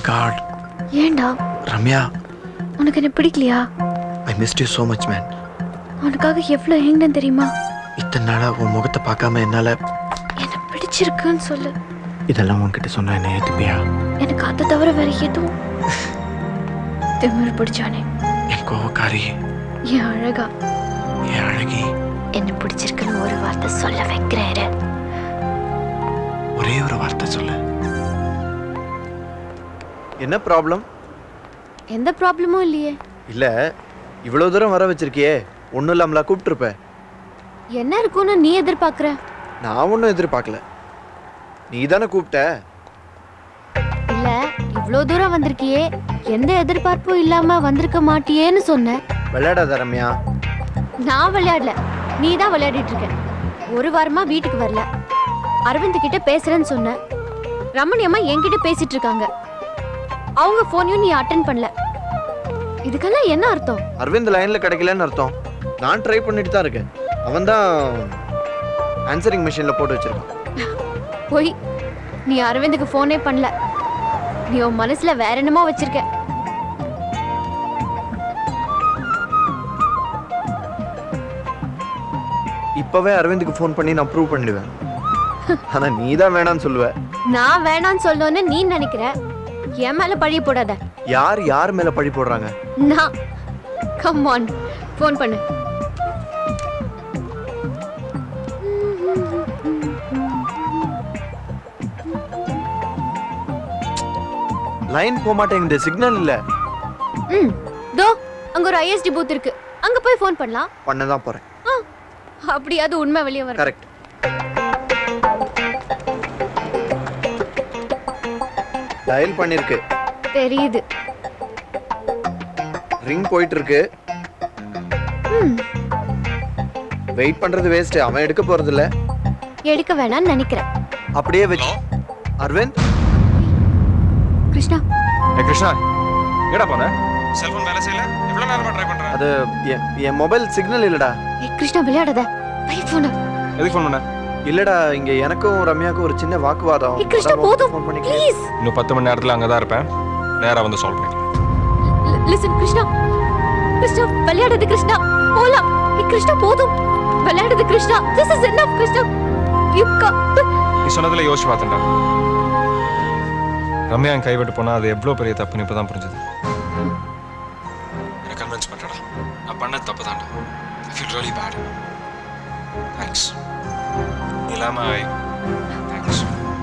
God ஏன்டா ரம்யா உனக்கு என்ன பிடிக்கலையா I missed you so much man உனக்காக எவ்வளோ ஏங்கினேன் தெரியுமா இத்தனை நாளா உன் முகத்தை பார்க்காம என்னால என்ன பிடிச்சிருக்குன்னு சொல்லு இதெல்லாம் உன்கிட்ட சொன்னா என்ன ஏத்துப்பியா எனக்கு அதை தவிர வேற எதுவும் திமிரு பிடிச்சானே என் கோவக்காரி என் அழகா என் அழகி என்ன பிடிச்சிருக்குன்னு ஒரு வார்த்தை சொல்ல வைக்கிறேன் ஒரே ஒரு வார்த்தை சொல்லு என்ன ப்ராப்ளம் எந்த ப்ராப்ளமும் இல்லையே இல்ல இவ்வளவு தூரம் வர வச்சிருக்கியே ஒன்றும் இல்லாமலா கூப்பிட்டுருப்ப என்ன இருக்கும்னு நீ எதிர்பார்க்குற நான் ஒன்றும் எதிர்பார்க்கல நீ தானே கூப்பிட்ட இல்ல இவ்வளோ தூரம் வந்திருக்கியே எந்த எதிர்பார்ப்பும் இல்லாம வந்திருக்க மாட்டியேன்னு சொன்னேன் விளையாடாத ரம்யா நான் விளையாடல நீ தான் விளையாடிட்டு இருக்க ஒரு வாரமா வீட்டுக்கு வரல அரவிந்த் கிட்ட பேசுறேன்னு சொன்னேன் ரமணி அம்மா என்கிட்ட பேசிட்டு இருக்காங்க அவங்க போனையும் நீ அட்டன் பண்ணல இதுக்கெல்லாம் என்ன அர்த்தம் அரவிந்த் லைன்ல கிடைக்கலன்னு அர்த்தம் நான் ட்ரை பண்ணிட்டு தான் இருக்கேன் அவன் தான் ஆன்சரிங் மிஷின்ல போட்டு வச்சிருக்கான் போய் நீ அரவிந்துக்கு போனே பண்ணல நீ உன் மனசுல வேற என்னமோ வச்சிருக்க இப்பவே அரவிந்துக்கு ஃபோன் பண்ணி நான் ப்ரூவ் பண்ணிடுவேன் ஆனா நீ தான் வேணாம்னு சொல்லுவ நான் வேணான்னு சொல்லணும்னு நீ நினைக்கிற என் மேல பழிய போடாத யார் யார் மேல பழி போடுறாங்க நான் கம் ஆன் ஃபோன் பண்ணு லைன் போக மாட்டேங்குது சிக்னல் இல்ல ம் தோ அங்க ஒரு ஐஎஸ்டி பூத் இருக்கு அங்க போய் ஃபோன் பண்ணலாம் பண்ண தான் போறேன் ஆ, அப்படியாவது உண்மை வெளியே வர கரெக்ட் டயல் பண்ணிருக்கு தெரியுது ரிங் போயிட்டு இருக்கு ம் வெயிட் பண்றது வேஸ்ட் அவன் எடுக்க போறது இல்ல எடுக்க வேணாம்னு நினைக்கிறேன் அப்படியே வச்சு அரவிந்த் கிருஷ்ணா ஏ கிருஷ்ணா எங்கடா போன செல்போன் வேலை செய்யல எவ்வளவு நேரமா ட்ரை பண்ற அது என் என் மொபைல் சிக்னல் இல்லடா ஏய் கிருஷ்ணா விளையாடாத பை போன எதுக்கு ஃபோன் பண்ண இல்லடா இங்க எனக்கும் ரம்யாக்கும் ஒரு சின்ன வாக்குவாதம் ஏய் கிருஷ்ணா போதும் ஃபோன் பண்ணி ப்ளீஸ் இன்னும் பத்து மணி நேரத்துல அங்கதான் இருப்பேன் நேரா வந்து சால்வ் பண்ணிக்கலாம் லிசன் கிருஷ்ணா கிருஷ்ணா விளையாடாத கிருஷ்ணா போலாம் ஏய் கிருஷ்ணா போதும் விளையாடாத Krishna this is enough Krishna you நீ சொன்னதுல யோசிச்சு பார்த்தேன்டா ரம்யா என் கைவிட்டு போனா அது எவ்வளவு பெரிய தப்புன்னு இப்பதான் புரிஞ்சது என்ன கன்வின்ஸ் பண்றடா நான் பண்ணது தப்பு தான்டா I feel really bad thanks நீ இல்லாம thanks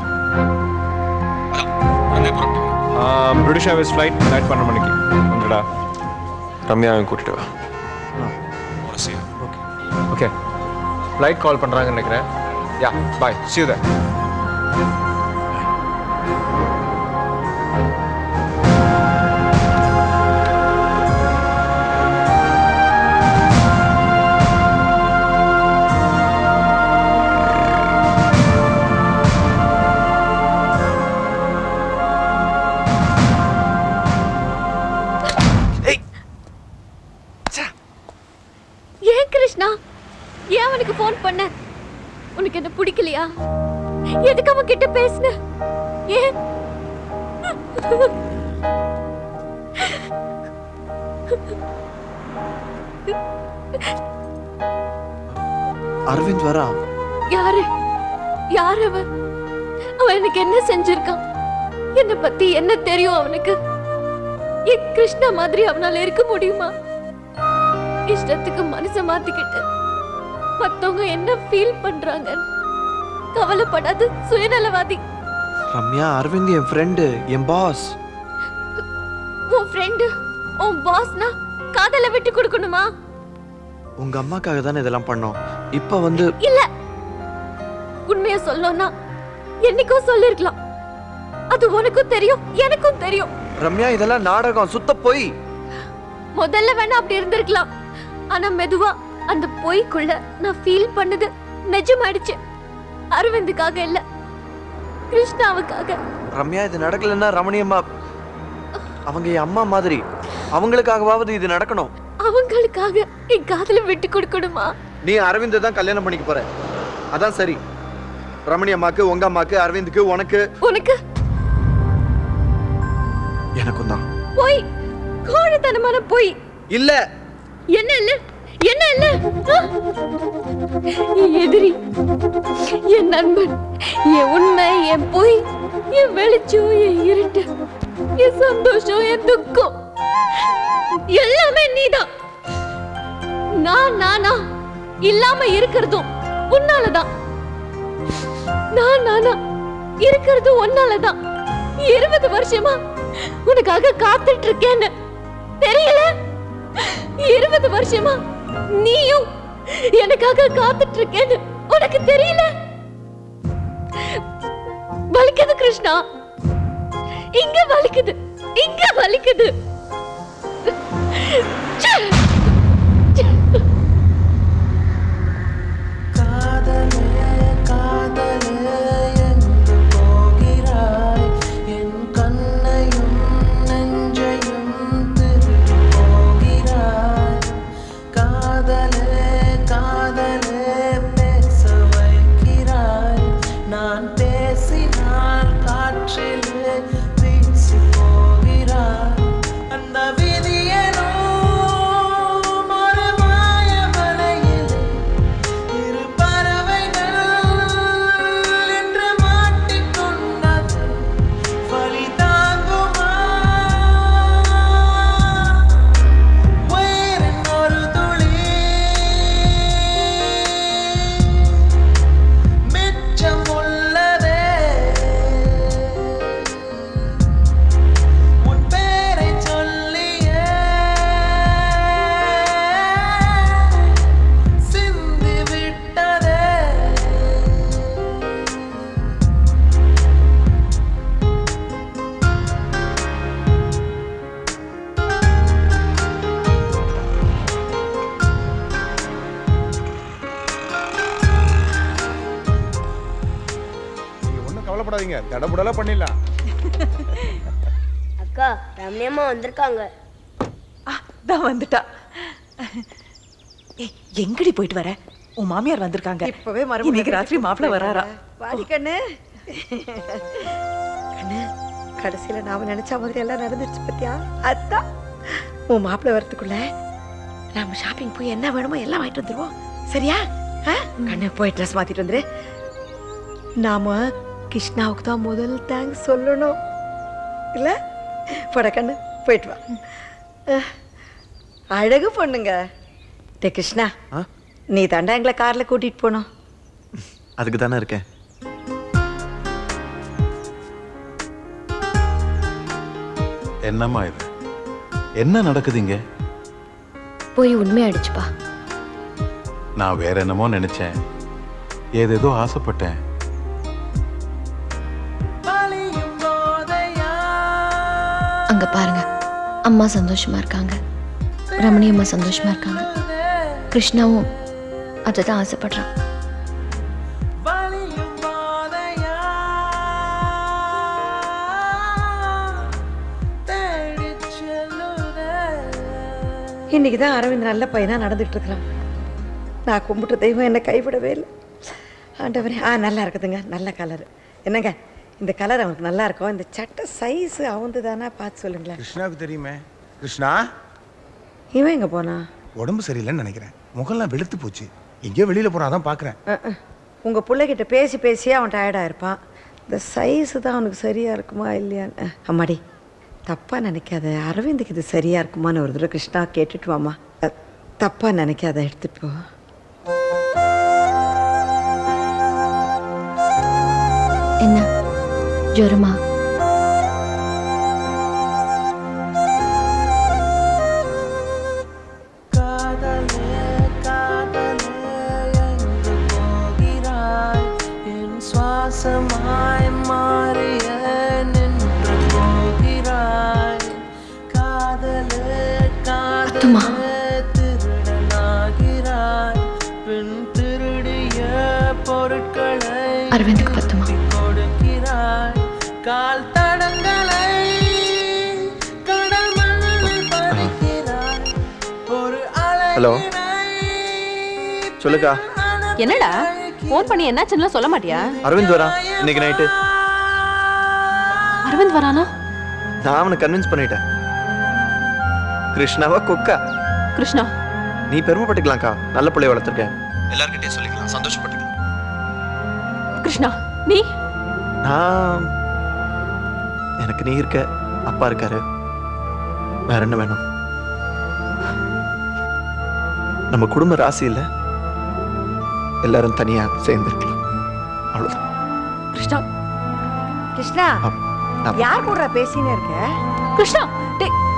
British Airways flight night பன்னெண்டு மணிக்கு வந்துடா ரம்யாவை கூட்டிட்டு வா ஓகே ஓகே ஃப்ளைட் கால் பண்ணுறாங்கன்னு நினைக்கிறேன் யா பாய் see you there ஏன் கிருஷ்ணா ஏன் அவனுக்கு ஃபோன் பண்ண உனக்கு என்ன பிடிக்கலையா எதுக்கு அவன் கிட்ட பேசுன ஏன் அரவிந்த் வரா யாரு யார் அவன் அவன் எனக்கு என்ன செஞ்சிருக்கான் என்ன பத்தி என்ன தெரியும் அவனுக்கு என் கிருஷ்ணா மாதிரி அவனால இருக்க முடியுமா இஷ்டத்துக்கு மனச மாத்திக்கிட்டு மத்தவங்க என்ன ஃபீல் பண்றாங்க கவலைப்படாத சுயநலவாதி ரம்யா அரவிந்த் என் ஃப்ரெண்டு என் பாஸ் உன் ஃப்ரெண்டு உன் பாஸ்னா காதல விட்டு கொடுக்கணுமா உங்க அம்மாக்காக தானே இதெல்லாம் பண்ணோம் இப்ப வந்து இல்ல உண்மையா சொல்லணும்னா என்னைக்கோ சொல்லிருக்கலாம் அது உனக்கும் தெரியும் எனக்கும் தெரியும் ரம்யா இதெல்லாம் நாடகம் சுத்த போய் முதல்ல வேணா அப்படி இருந்திருக்கலாம் ஆனா மெதுவா அந்த பொய்க்குள்ள நான் ஃபீல் பண்ணது நிஜமாயிடுச்சு அரவிந்துக்காக இல்ல கிருஷ்ணாவுக்காக ரம்யா இது நடக்கலன்னா ரமணி அம்மா அவங்க என் அம்மா மாதிரி அவங்களுக்காகவாவது இது நடக்கணும் அவங்களுக்காக என் காதல விட்டு கொடுக்கணுமா நீ அரவிந்தை தான் கல்யாணம் பண்ணிக்க போற அதான் சரி ரமணி அம்மாக்கு உங்க அம்மாக்கு அரவிந்துக்கு உனக்கு உனக்கு எனக்கும் தான் போய் கோழித்தனமான போய் இல்ல என்ன இல்ல என்ன இல்ல ஆ? என் எதிரி என் நண்பன் என் உண்மை என் பொய் என் வெளிச்சம் என் இருட்டு என் சந்தோஷம் என் துக்கம் எல்லாமே நீதான் நான் நானா இல்லாம இருக்கிறதும் உன்னாலதான் நான் நானா இருக்கிறது உன்னாலதான் இருபது வருஷமா உனக்காக காத்துட்டு இருக்கேன்னு தெரியல இருபது வருஷமா நீயும் எனக்காக காத்துட்டு இருக்கேன்னு உனக்கு தெரியல வலிக்குது கிருஷ்ணா இங்க வலிக்குது இங்க வலிக்குது ச்சே! காதலே காதலே எங்கு போகிறாய் என் கண்ணையும் நெஞ்சையும் திருடி போகிறாய் காதலே காதலே பேச வைக்கிறாய் நான் பேசினால் காற்றிலே வீசி போகிறாய் அந்த விதியனோ ஒரு மாயவலையிலே இரு பறவைகள் என்று மாட்டிக்கொண்டது வலி தாங்குமா உயிரின் ஒரு துளி மிச்சம் உள்ளதே உன் பேரை சொல்லியே சிந்தி விட்டதே நீங்க ஒன்றும் கவலைப்படாதீங்க தடபுடலாம் பண்ணிடலாம் அக்கா ரம்யம்மா வந்திருக்காங்க தான் வந்துட்டா ஏய் எங்கடி போயிட்டு வர உன் மாமியார் வந்திருக்காங்க இப்பவே இன்னைக்கு ராத்திரி மாப்பிள்ள வராரா வாடி கண்ணு கண்ணு கடைசியில நாம நினைச்ச மாதிரி எல்லாம் நடந்துச்சு பத்தியா அதான் உன் மாப்பிள்ளை வரதுக்குள்ள நாம ஷாப்பிங் போய் என்ன வேணுமோ எல்லாம் வாங்கிட்டு வந்துருவோம் சரியா ஆ? கண்ணு போய் ட்ரெஸ் மாத்திட்டு வந்துரு நாம கிருஷ்ணாவுக்கு தான் முதல் தேங்க்ஸ் சொல்லணும் இல்ல போட கண்ணு போயிட்டு வா அஹ், அழகு பொண்ணுங்க டே கிருஷ்ணா ஆ? நீ தாண்டா எங்களை கார்ல கூட்டிட்டு போனோம் அதுக்கு தானே இருக்கேன் என்னம்மா இது என்ன நடக்குதுங்க போய் உண்மையாயிடுச்சுப்பா நான் வேற என்னமோ நினைச்சேன் ஏதேதோ ஆசைப்பட்டேன் வலியும் போதையா அங்க பாருங்க அம்மா சந்தோஷமா இருக்காங்க ரமணி அம்மா சந்தோஷமா இருக்காங்க கிருஷ்ணாவும் அதுதான் ஆசைப்படுறான் வலியும் போதையா தேடிச் செல்லுதே இன்னைக்கு தான் அரவிந்த் நல்ல பையனா நடந்துட்டு இருக்கிறான் நான் கும்பிட்ட தெய்வம் என்னை கைவிடவே இல்லை ஆண்டவரே ஆ நல்லா இருக்குதுங்க நல்ல கலர் என்னங்க இந்த கலர் அவனுக்கு நல்லா இருக்கும் இந்த சட்டை சைஸ் அவந்து தானே பார்த்து சொல்லுங்களேன் கிருஷ்ணாவுக்கு தெரியுமே கிருஷ்ணா இவன் எங்க போனா உடம்பு சரியில்லைன்னு நினைக்கிறேன் முகம்லாம் வெளுத்து போச்சு எங்கேயோ வெளியில போறான் அதான் பாக்குறேன் அஹ், அஹ். உங்க பிள்ளைகிட்ட பேசி பேசியே அவன் டயர்டாக இருப்பான் இந்த சைஸ் தான் அவனுக்கு சரியா இருக்குமா இல்லையான்னு அஹ், அம்மாடி தப்பா நினைக்காத அரவிந்துக்கு இது சரியா இருக்குமான்னு ஒரு தடவை கிருஷ்ணா கேட்டுட்டு வாமா அஹ், தப்பா நினைக்காத எடுத்துட்டு போ என்ன ஜுரமா காதலே காதலே எங்கு போகிறாய் என் சுவாசமாய் மாறிய நின்று போகிறாய் காதலே அத்துமா. காதலே திருடனாகிறாய் பின் திருடிய பொருட்களை அரவிந்துக்கு பத்துமா கொடுக்கிறாய் கால் தடங்களை கடல் மண்ணில் பதிக்கிறாய் ஒரு ஹலோ அழகினை சொல்லுக்கா என்னடா ஃபோன் பண்ணி என்னாச்சுன்னு சொல்ல மாட்டியா அரவிந்த் வரா இன்னைக்கு நைட்டு அரவிந்த் வரானா நான் அவனை கன்வின்ஸ் பண்ணிட்டேன் கிருஷ்ணாவா கொக்கா கிருஷ்ணா நீ பெருமைப்பட்டுக்கலாம்க்கா நல்ல பிள்ளைய வளர்த்துருக்க எல்லார்கிட்டயும் சொல்லிக்கலாம் சந்தோஷப்பட்டுக்கலாம் கிருஷ்ணா நீ நான் எனக்கு நீ இருக்க அப்பா இருக்காரு வேற என்ன வேணும் நம்ம குடும்ப ராசி இல்ல எல்லாரும் தனியா சேர்ந்துருக்கலாம் அவ்வளவுதான் கிருஷ்ணா கிருஷ்ணா நான் யார் கூட பேசினே இருக்க கிருஷ்ணா டேய்